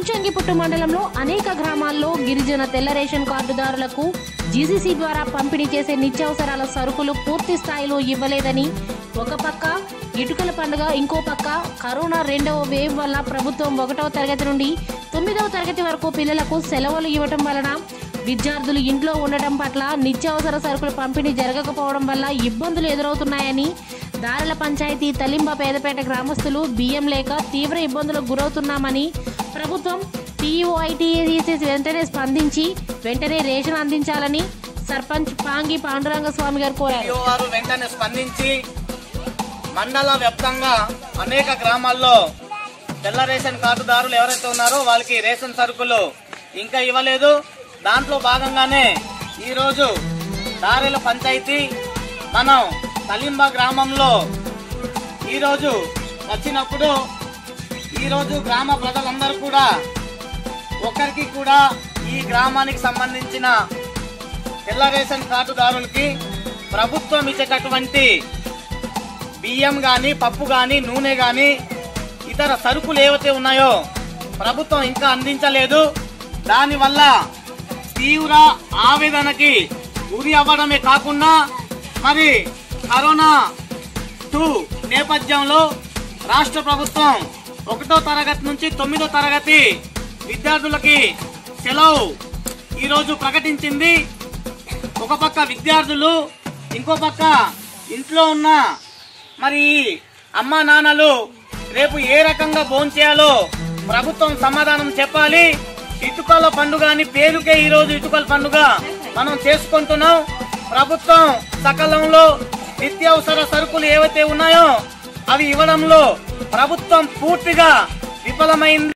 ముంచంగిపుట్టు మండలంలో అనేక గ్రామాల్లో గిరిజన తెల్ల రేషన్ కార్డుదారులకు జీసీసీ ద్వారా పంపిణీ చేసే నిత్యావసరాల సరుకులు పూర్తి స్థాయిలో ఇవ్వలేదని ఒక పక్క ఇటుకల పండుగ ఇంకో పక్క కరోనా రెండవ వేవ్ వల్ల ప్రభుత్వం ఒకటవ తరగతి నుండి తొమ్మిదవ తరగతి వరకు పిల్లలకు సెలవులు ఇవ్వటం వలన విద్యార్థులు ఇంట్లో ఉండటం పట్ల నిత్యావసర సరుకులు పంపిణీ జరగకపోవడం వల్ల ఇబ్బందులు ఎదురవుతున్నాయని దారల పంచాయతీ తలింబ పేదపేట గ్రామస్తులు బియ్యం లేక తీవ్ర ఇబ్బందులకు గురవుతున్నామని ప్రభుత్వం టీయూఐటీసీ వెంటనే స్పందించి వెంటనే రేషన్ అందించాలని సర్పంచ్ పాంగి పాండురంగ స్వామి గారు కోరారు డిఓ వారు వెంటనే స్పందించి మండల వ్యాప్తంగా అనేక గ్రామాల్లో తెల్ల రేషన్ కార్డుదారులు ఎవరైతే ఉన్నారో వాళ్ళకి రేషన్ సరుకులు ఇంకా ఇవ్వలేదు దాంట్లో భాగంగానే ఈరోజు దారెల పంచాయతీ మనం తలింబ గ్రామంలో ఈరోజు వచ్చినప్పుడు ఈరోజు గ్రామ ప్రజలందరూ కూడా ఒకరికి కూడా ఈ గ్రామానికి సంబంధించిన తెల్ల రేషన్ కార్డుదారులకి ప్రభుత్వం ఇచ్చేటటువంటి బియ్యం గాని పప్పు గాని నూనె గాని ఇతర సరుకులు ఏవైతే ఉన్నాయో ప్రభుత్వం ఇంకా అందించలేదు దానివల్ల తీవ్ర ఆవేదనకి గురి అవ్వడమే కాకుండా మరి కరోనా టూ నేపథ్యంలో రాష్ట్ర ప్రభుత్వం ఒకటో తరగతి నుంచి తొమ్మిదో తరగతి విద్యార్థులకి సెలవు ఈరోజు ప్రకటించింది ఒక పక్క విద్యార్థులు ఇంకో పక్క ఇంట్లో ఉన్న మరి అమ్మా నాన్నలు రేపు ఏ రకంగా భోంచేయాలో ప్రభుత్వం సమాధానం చెప్పాలి ఇటుకల పండుగ అని పేరుకే ఈ రోజు ఇటుకల పండుగ మనం చేసుకుంటున్నాం ప్రభుత్వం సకాలంలో నిత్యావసర సరుకులు ఏవైతే ఉన్నాయో అవి ఇవ్వడంలో ప్రభుత్వం పూర్తిగా విఫలమైంది